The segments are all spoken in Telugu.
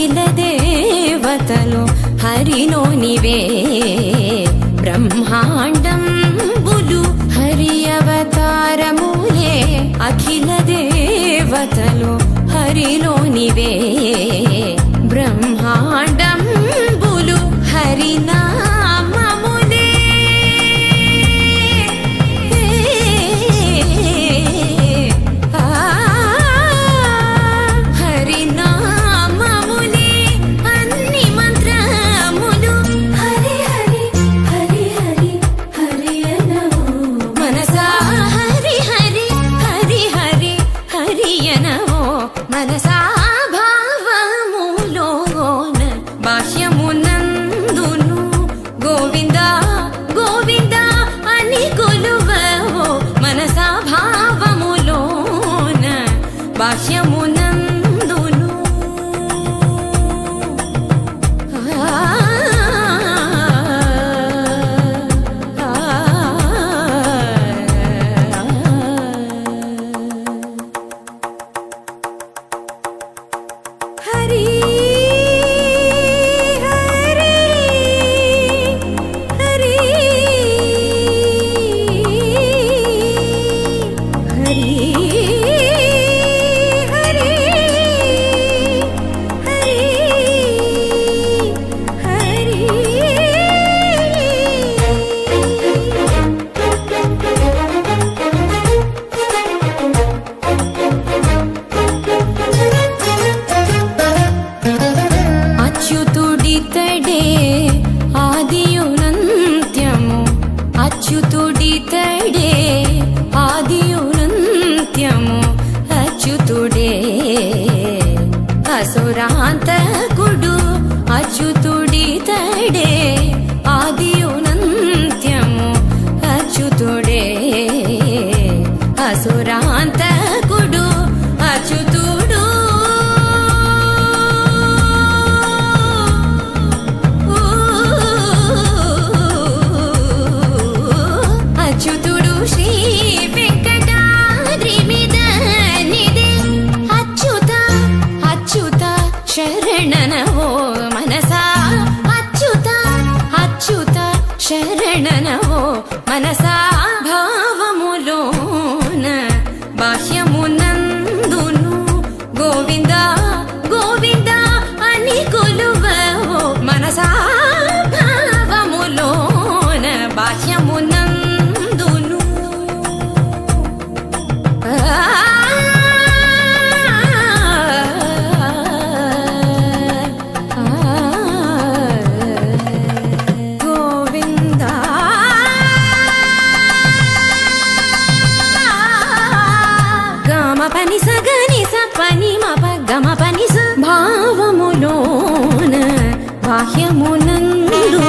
అఖిల దేవతలు హరిలోనివే బ్రహ్మాండం బులు హరి అవతారములే అఖిల దేవతలు హరిలోనివే బ్రహ్మాండం బులు హరినామములే ఆ హరినామములే అన్ని మంత్రములు హరి హరి హరి హరి హరి అనవో మనసా హరి హరి హరి హరి హరి అనవో మనసా భావములోన బాహ్యమునందును గోవింద గోవింద అని కొలువవో మనసా భావములోన బాహ్యమునందును హరి హరి హరి హరి హరి హరి అచ్యుతుడితడే ఆదియునంత్యము అచ్యుతుడితడే ఆదియునంత్యము అచ్యుతుడే అసురాంతకుడు అచ్యుతుడితడే ఆదియునంత్యము అచ్యుతుడే అసురాంతకుడు అచ్యుతుడు అచ్యుతుడు శ్రీ వెంకటాద్రి మీద నిదే అచ్యుత అచ్యుత శరణనవో మనసా అచ్యుత అచ్యుత శరణనవో మనసా భావములోన బాహ్యమునందును గోవింద గోవింద అని కొలువవో మనసా భావములోన బాహ్యమునందును గోవింద గమ పని సగని స పని మప గమ పని స భావములోన బాహ్యమునందు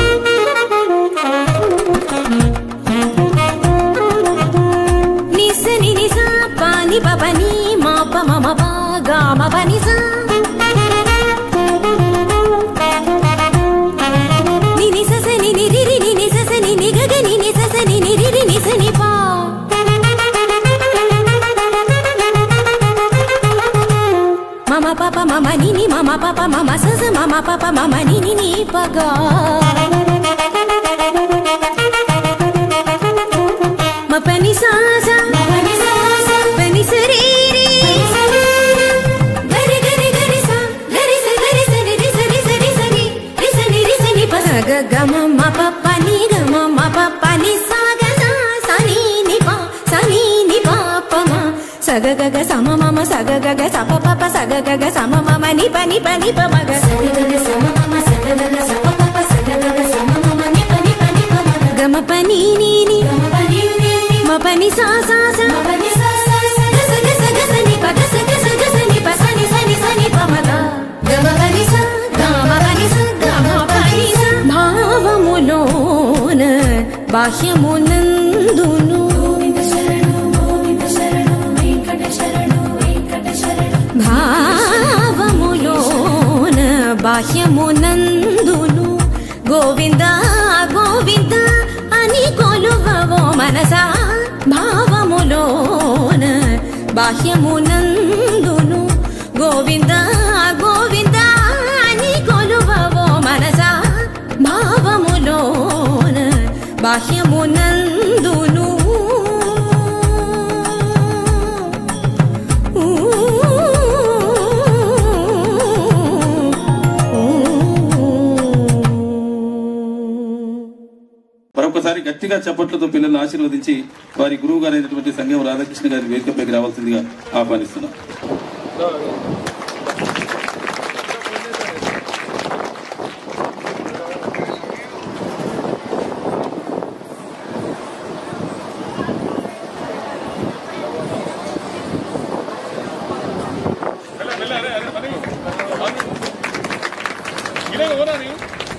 నిస ని నిస పాని పని మాప మమ పా గామ పని స ని ని స స ని ని రి రి ని ని స స ని ని గ గ ని ని స స ని ని రి రి ని స ని పా మమ పాప మమ ని ని మమ పాప మమ స స మమ పాప మమ ని ని ని పగా మ పని సా సా పని స రి రి గరి గరి గరి సా గరి స గరి స ని రి స రి స రి స ని రి స ని రి స ని ప స గ గ మ మ ప ప ని గ మ మ ప ప ని సా గ సా స ని ని ప స ని ని ప ప మ స గ గ గ స మ మ మ స గ గ గ స ప ప ప స గ గ గ స మ మ మ ని ప ని ప ని ప మ గ స గ గ గ స మ మ మ స గ గ గ స ప ప ప స గ గ గ స మ మ మ ని ప ని ప ని ప మ గ గ మ ప ని ని ని మ ప ని సా సా సా గ స గ స గ స ని ప గ స గ స గ స ని ప స ని స ని స ని ప మ గ గ మ ప ని స గ మ ప ని స గ మ ప ని స భావములోన బాహ్యమునందును భావములోన బాహ్యమునందును గోవింద గోవింద అని కొలువవో మనసా భావములోన బాహ్యమునందును గోవింద గోవింద గట్టిగా చప్పట్లతో పిల్లల్ని ఆశీర్వదించి వారి గురువు గారైనటువంటి సంగం రాధాకృష్ణ గారి వేదికపైకి రావాల్సిందిగా ఆహ్వానిస్తున్నాం మెల్ల మెల్ల అరే అరే పని ఇలాగ పోనా నీవు